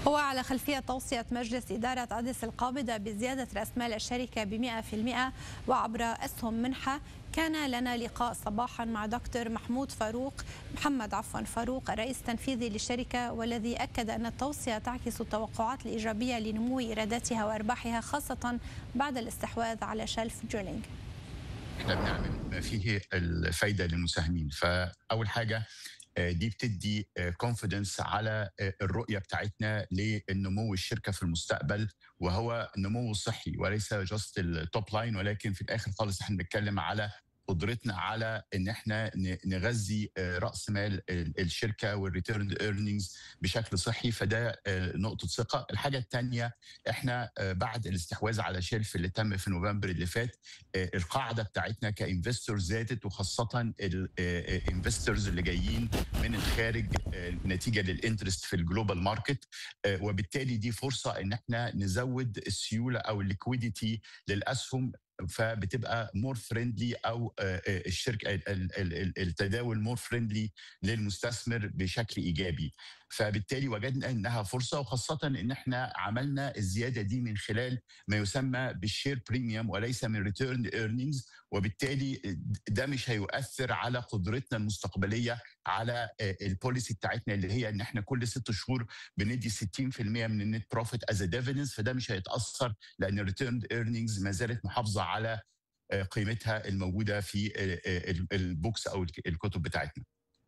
هو على خلفية توصية مجلس إدارة أديس القابضة بزيادة رأس مال الشركة ب 100% وعبر أسهم منحة كان لنا لقاء صباحا مع دكتور محمود فاروق محمد عفوا فاروق الرئيس التنفيذي للشركة والذي أكد أن التوصية تعكس التوقعات الإيجابية لنمو إيراداتها وأرباحها خاصة بعد الاستحواذ على شلف جولينج احنا بنعمل ما فيه الفايده للمساهمين فاول حاجه دي بتدي كونفيدنس على الرؤيه بتاعتنا لنمو الشركه في المستقبل وهو نمو صحي وليس جاست التوب لاين ولكن في الاخر خالص احنا بنتكلم على قدرتنا على ان احنا نغذي راس مال الشركه والريتيرن ايرنينجز بشكل صحي فده نقطه ثقه، الحاجه الثانيه احنا بعد الاستحواذ على شيلف اللي تم في نوفمبر اللي فات القاعده بتاعتنا كانفستور زادت وخاصه الانفسترز اللي جايين من الخارج نتيجه للانترست في الجلوبال ماركت وبالتالي دي فرصه ان احنا نزود السيوله او الليكويديتي للاسهم فبتبقى مور فريندلي او الشركه التداول مور فريندلي للمستثمر بشكل ايجابي فبالتالي وجدنا انها فرصه وخاصه ان احنا عملنا الزياده دي من خلال ما يسمى بالشير بريميوم وليس من ريتيرن ايرنينجز وبالتالي ده مش هيؤثر على قدرتنا المستقبليه على البوليسي بتاعتنا اللي هي ان احنا كل ست شهور بندي 60% من النت بروفيت از ديفيدنس فده مش هيتاثر لان الريتيرن ايرنينجز ما زالت محافظه على قيمتها الموجوده في البوكس او الكتب بتاعتنا.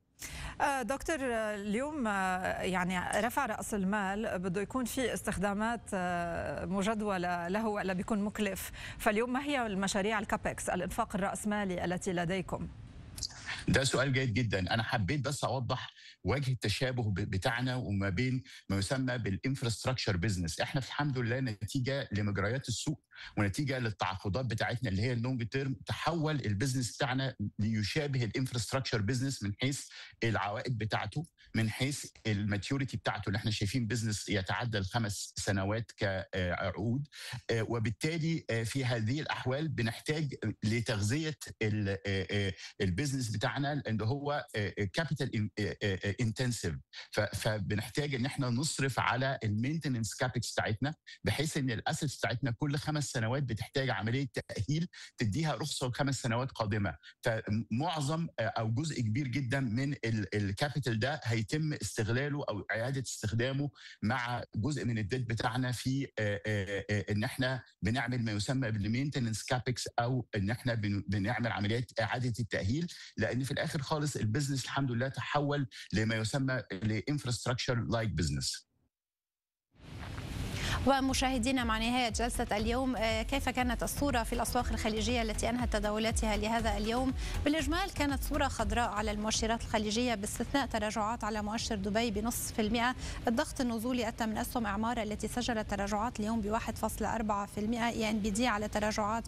دكتور اليوم يعني رفع راس المال بده يكون في استخدامات مجدوله له ولا بيكون مكلف فاليوم ما هي المشاريع الكابكس الانفاق الراسمالي التي لديكم ده سؤال جيد جدا انا حبيت بس اوضح وجه التشابه بتاعنا وما بين ما يسمى بالانفراستراكشر بزنس احنا الحمد لله نتيجه لمجريات السوق ونتيجه للتعاقدات بتاعتنا اللي هي اللونج تيرم تحول البزنس بتاعنا ليشابه الانفراستراكشر بزنس من حيث العوائد بتاعته من حيث الماتيوريتي بتاعته اللي احنا شايفين بزنس يتعدى الخمس سنوات كعقود وبالتالي في هذه الاحوال بنحتاج لتغذيه البزنس بتاعنا اللي هو كابيتال انتنسيف فبنحتاج ان احنا نصرف على المينتننس كابكس بتاعتنا بحيث ان الاسيتس بتاعتنا كل خمس سنوات بتحتاج عمليه تاهيل تديها رخصه خمس سنوات قادمه فمعظم او جزء كبير جدا من الكابيتال ده هيتم استغلاله او اعاده استخدامه مع جزء من الديت بتاعنا في ان احنا بنعمل ما يسمى بالمينتننس كابكس او ان احنا بنعمل عمليات اعاده التاهيل لان في الاخر خالص البيزنس الحمد لله تحول لما يسمى لانفراستراكشر لايك بزنس ومشاهدينا مع نهاية جلسة اليوم كيف كانت الصورة في الأسواق الخليجية التي أنهت تداولاتها لهذا اليوم بالإجمال كانت صورة خضراء على المؤشرات الخليجية باستثناء تراجعات على مؤشر دبي بنصف في المئة الضغط النزولي أتى من أسهم إعمار التي سجلت تراجعات اليوم ب 1.4% اي ان بي دي على تراجعات